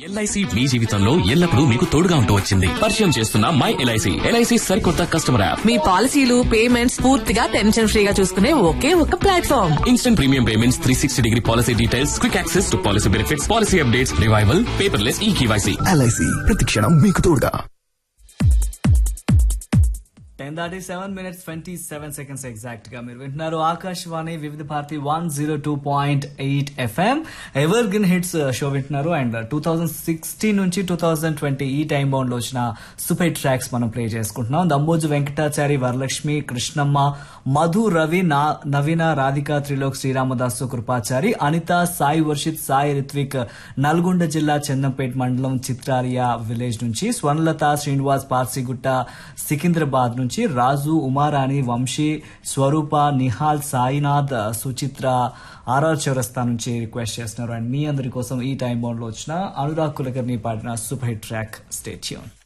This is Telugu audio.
ఎల్ఐసి మీ జీవితంలో ఎల్లప్పుడూ మీకు తోడుగా ఉంటూ వచ్చింది పరిచయం చేస్తున్న మై ఎల్ఐసి ఎల్ఐసి సరికొత్త కస్టమర్ యాప్ మీ పాలసీలు పేమెంట్స్ పూర్తిగా టెన్షన్ ఫ్రీగా చూసుకునే ఒకే ఒక platform instant premium payments three sixty degree policy details quick access to policy benefits policy updates revival paperless e KYC LIC ప్రతిక్షణం మీకు తోడుగా టెన్ దాటి seven minutes twenty seven seconds exact గా మీరు వింటున్నారు Akashvani Vividh Bharati one zero two point eight FM evergreen hits show వింటున్నారు అండ్ టూ థౌజండ్ సిక్స్టీన్ నుంచి టూ థౌజండ్ ట్వంటీ ఈ టైం బౌండ్ లో వచ్చిన సూపర్ ట్రాక్స్ మనం ప్లే చేసుకుంటున్నాం దమ్మోజు వెంకటాచారి వరలక్ష్మి కృష్ణమ్మ మధు రవి నా నవీన రాధిక త్రిలోక్ శ్రీరామదాసు కృపాచారి అనిత సాయి వర్షిత్ సాయి రిత్విక్ నల్గొండ జిల్లా చందంపేట మండలం చిత్రారియా విలేజ్ నుంచి స్వర్ణలత శ్రీనివాస్ పార్సిగుట్ట సికింద్రాబాద్ నుంచి రాజు ఉమారాణి వంశీ స్వరూప నిహాల్ సాయినాథ్ సుచిత్ర ఆర్ఆర్ చౌరస్తా నుంచి రిక్వెస్ట్ చేస్తున్నారు అండ్ మీ అందరి కోసం ఈ టైం బౌండ్ లో వచ్చిన అనురాగ్ కులకర్ని పాడిన సూపర్ హిట్ ట్రాక్ స్టేట్యూన్